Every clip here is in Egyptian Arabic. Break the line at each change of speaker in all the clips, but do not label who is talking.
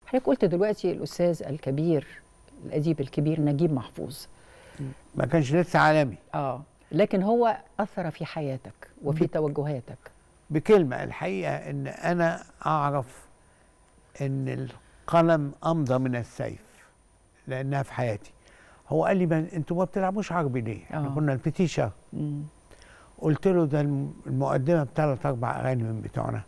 حضرتك قلت دلوقتي الاستاذ الكبير الاديب الكبير نجيب محفوظ
ما كانش لسه عالمي
اه لكن هو اثر في حياتك وفي
بت-
توجهاتك
بكلمة الحقيقة إن أنا أعرف إن القلم أمضى من السيف لأنها في حياتي هو قال لي ما أنتوا ما بتلعبوش عربي ليه؟ إحنا
آه.
كنا البتيشة
مم.
قلت له ده الم- المقدمة بثلاث أربع أغاني من بتوعنا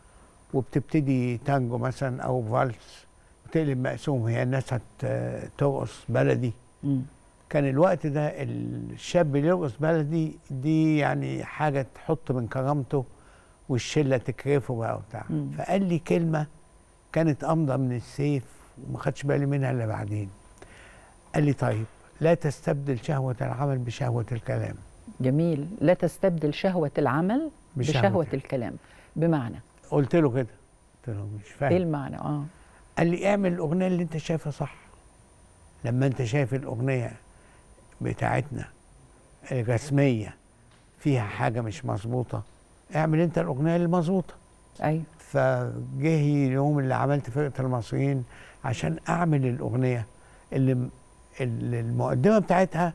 وبتبتدي تانجو مثلا أو فالس وتقلب مقسوم هي الناس هترقص بلدي
مم.
كان الوقت ده الشاب اللي يرقص بلدي دي يعني حاجة تحط من كرامته والشلة تكرفه بقى وبتاع
مم.
فقال لي كلمة كانت أمضى من السيف وما خدش بالي منها إلا بعدين قال لي طيب لا تستبدل شهوة العمل بشهوة الكلام
جميل لا تستبدل شهوة العمل
بشهوة
بشهوة
الكلام.
الكلام بمعنى
قلت له كده قلت له مش
ايه
فاهم
المعنى اه
قال لي اعمل الأغنية اللي أنت شايفها صح لما أنت شايف الأغنية بتاعتنا الرسمية فيها حاجة مش مظبوطة اعمل أنت الأغنية المظبوطة
ايوه
فجه اليوم اللي عملت فرقة المصريين عشان أعمل الأغنية اللي اللي المقدمة بتاعتها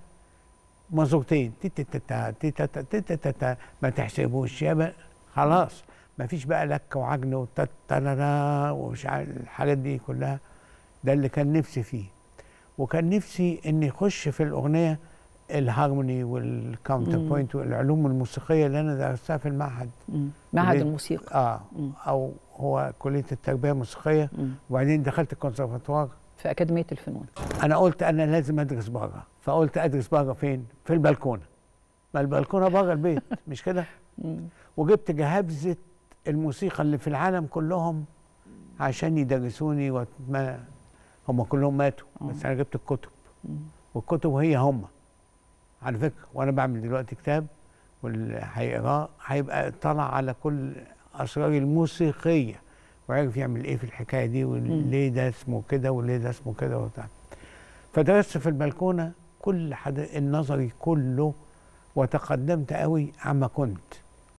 مظبوطين تيتاتا تيتاتا تيتاتا ما تحسبوش يا بقى خلاص ما فيش بقى لك وعجن وتترارا ومش عارف الحاجات دي كلها ده اللي كان نفسي فيه وكان نفسي ان يخش في الاغنيه الهارموني والكاونتر
مم.
بوينت والعلوم الموسيقيه اللي انا درستها في المعهد
مم. معهد
كلية-
الموسيقى
اه
مم.
او هو كليه التربيه الموسيقيه
مم.
وبعدين دخلت الكونسرفاتوار
في أكاديمية الفنون
انا قلت انا لازم ادرس بره فقلت ادرس بره فين في البلكونه ما البلكونه بره البيت مش كده
مم.
وجبت جهابزه الموسيقى اللي في العالم كلهم عشان يدرسوني وما هم كلهم ماتوا بس انا جبت الكتب
مم.
والكتب هي هم على فكره وانا بعمل دلوقتي كتاب واللي هيقراه هيبقى اطلع على كل اسرار الموسيقيه وعرف يعمل ايه في الحكايه دي وليه ده اسمه كده وليه ده اسمه كده وبتاع فدرست في البلكونه كل حد النظري كله وتقدمت قوي عما كنت